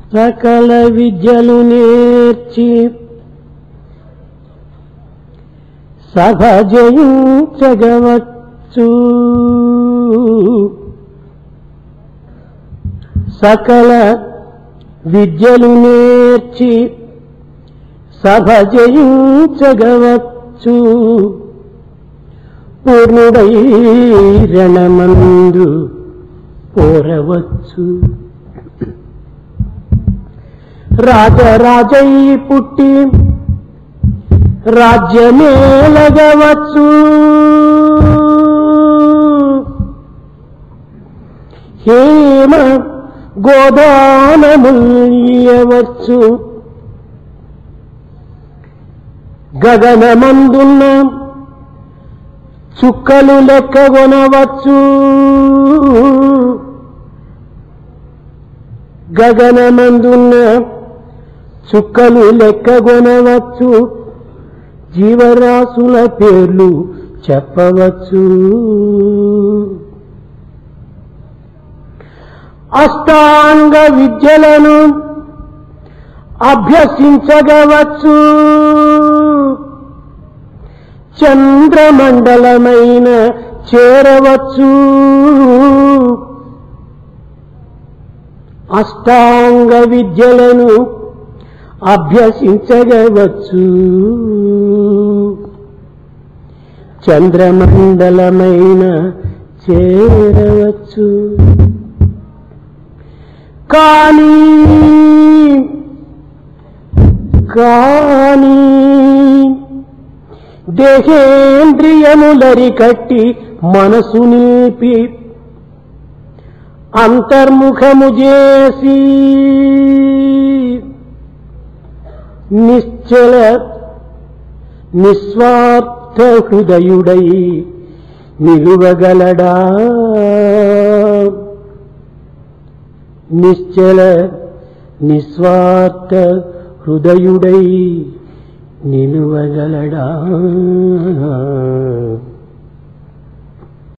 సకల విద్యలు నేర్చి సభ జయించగవచ్చు సకల విద్యలు నేర్చి సభ జయించగవచ్చు పూర్ణుడై రణమందు పోరవచ్చు రాజరాజై పుట్టి రాజ్యమేలగవచ్చు హేమ గోదానముల్యవచ్చు గగనమందున్న చుక్కలు లెక్కగొనవచ్చు గగనమందున్న చుక్కలు లెక్కగొనవచ్చు జీవరాశుల పేర్లు చెప్పవచ్చు అష్టాంగ విద్యలను అభ్యసించగవచ్చు చంద్రమండలమైన చేరవచ్చు అష్టాంగ విద్యలను అభ్యసించగవచ్చు చంద్రమండలమైన చేరవచ్చు కానీ కానీ దేహేంద్రియములరి కట్టి మనసు నిలిపి అంతర్ముఖము చేసి నిశ్చల నిస్వార్థ హృదయుడై నిలువగలడా నిశ్చల నిస్వార్థ హృదయుడై నిలువగలడా